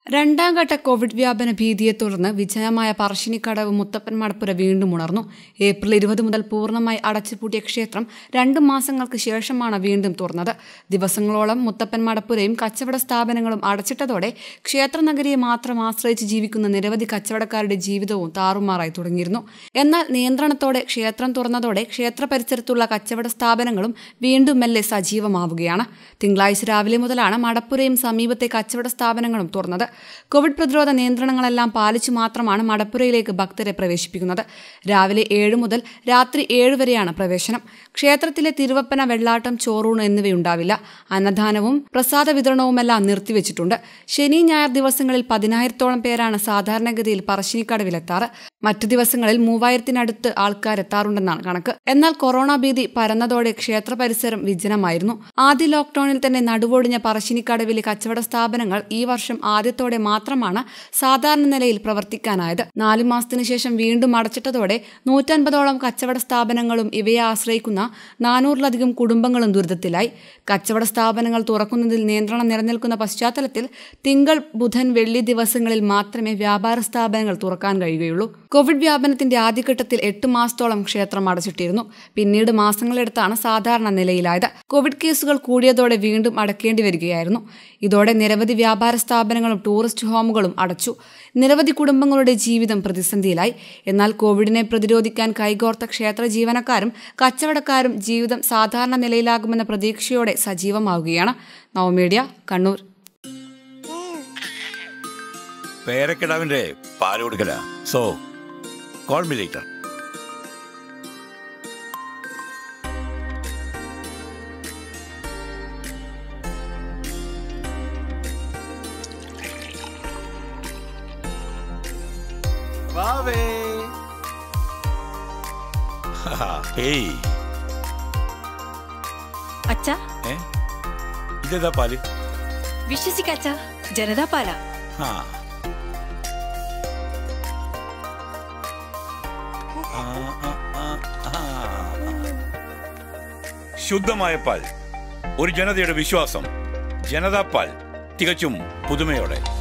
രണ്ടാം ഘട്ട കോവിഡ് വ്യാപന ഭീതിയെ തുടർന്ന് വിജയമായ പറശ്ശിനിക്കടവ് മുത്തപ്പൻ മടപ്പുര വീണ്ടും ഉണർന്നു ഏപ്രിൽ ഇരുപത് മുതൽ പൂർണ്ണമായി അടച്ചുപൂട്ടിയ ക്ഷേത്രം രണ്ടു മാസങ്ങൾക്ക് ശേഷമാണ് വീണ്ടും തുറന്നത് ദിവസങ്ങളോളം മുത്തപ്പൻ മടപ്പുരയും കച്ചവട സ്ഥാപനങ്ങളും അടച്ചിട്ടതോടെ ക്ഷേത്രനഗരിയെ മാത്രം ആശ്രയിച്ച് ജീവിക്കുന്ന നിരവധി കച്ചവടക്കാരുടെ ജീവിതവും താറുമാറായി തുടങ്ങിയിരുന്നു എന്നാൽ നിയന്ത്രണത്തോടെ ക്ഷേത്രം തുറന്നതോടെ ക്ഷേത്ര പരിസരത്തുള്ള കച്ചവട സ്ഥാപനങ്ങളും വീണ്ടും മെല്ലെ സജീവമാവുകയാണ് തിങ്കളാഴ്ച രാവിലെ മുതലാണ് മടപ്പുരയും സമീപത്തെ കച്ചവട സ്ഥാപനങ്ങളും തുറന്നത് കോവിഡ് പ്രതിരോധ നിയന്ത്രണങ്ങളെല്ലാം പാലിച്ചു മാത്രമാണ് മടപ്പുരയിലേക്ക് ഭക്തരെ പ്രവേശിപ്പിക്കുന്നത് രാവിലെ ഏഴ് മുതൽ രാത്രി ഏഴ് വരെയാണ് പ്രവേശനം ക്ഷേത്രത്തിലെ തിരുവപ്പന വെള്ളാട്ടം ചോറൂണ് എന്നിവയുണ്ടാവില്ല അന്നദാനവും പ്രസാദ വിതരണവുമെല്ലാം നിർത്തിവെച്ചിട്ടുണ്ട് ശനി ഞായർ ദിവസങ്ങളിൽ പതിനായിരത്തോളം പേരാണ് സാധാരണഗതിയിൽ പറശ്ശിനിക്കടവിലെത്താറ് മറ്റു ദിവസങ്ങളിൽ മൂവായിരത്തിനടുത്ത് ആൾക്കാരെത്താറുണ്ടെന്നാണ് കണക്ക് എന്നാൽ കൊറോണ ഭീതി പരന്നതോടെ ക്ഷേത്ര പരിസരം വിജനമായിരുന്നു ആദ്യ ലോക്ഡൌണിൽ തന്നെ നടുവൊടിഞ്ഞ പറശ്ശിനിക്കടവിലെ കച്ചവട സ്ഥാപനങ്ങൾ ഈ വർഷം ആദ്യത്തോടെ മാത്രമാണ് സാധാരണ നിലയിൽ പ്രവർത്തിക്കാനായത് നാലു മാസത്തിനു ശേഷം വീണ്ടും അടച്ചിട്ടതോടെ നൂറ്റൻപതോളം കച്ചവട സ്ഥാപനങ്ങളും ഇവയെ ആശ്രയിക്കുന്ന നാനൂറിലധികം കുടുംബങ്ങളും ദുരിതത്തിലായി കച്ചവട സ്ഥാപനങ്ങൾ തുറക്കുന്നതിൽ നിയന്ത്രണം നിലനിൽക്കുന്ന പശ്ചാത്തലത്തിൽ തിങ്കൾ ബുധൻ വെള്ളി ദിവസങ്ങളിൽ മാത്രമേ വ്യാപാര സ്ഥാപനങ്ങൾ തുറക്കാൻ കഴിയുകയുള്ളൂ കോവിഡ് വ്യാപനത്തിന്റെ ആദ്യഘട്ടത്തിൽ എട്ട് മാസത്തോളം ക്ഷേത്രം അടച്ചിട്ടിരുന്നു പിന്നീട് മാസങ്ങളെടുത്താണ് സാധാരണ നിലയിലായത് കോവിഡ് കേസുകൾ കൂടിയതോടെ വീണ്ടും അടക്കേണ്ടി വരികയായിരുന്നു ഇതോടെ നിരവധി വ്യാപാര സ്ഥാപനങ്ങളും ടൂറിസ്റ്റ് ഹോമുകളും അടച്ചു നിരവധി കുടുംബങ്ങളുടെ ജീവിതം പ്രതിസന്ധിയിലായി എന്നാൽ കോവിഡിനെ പ്രതിരോധിക്കാൻ കൈകോർത്ത ക്ഷേത്ര ജീവനക്കാരും കച്ചവടക്കാരും ജീവിതം സാധാരണ നിലയിലാകുമെന്ന പ്രതീക്ഷയോടെ സജീവമാവുകയാണ് നവമീഡിയ കണ്ണൂർ പേരക്കിടാവിന്റെ പാല് കൊടുക്കല സോ കോൾ മി ലേറ്റർ വാവേ ഏയ് അച്ഛ ഏ ഇതേതാ പാല് വിശ്വസിക്കച്ച ജനതാ പാല ആ ആ, ആ, ആ, ആ. ശുദ്ധമായ പാൽ ഒരു ജനതയുടെ വിശ്വാസം ജനതാ പാൽ തികച്ചും പുതുമയോടെ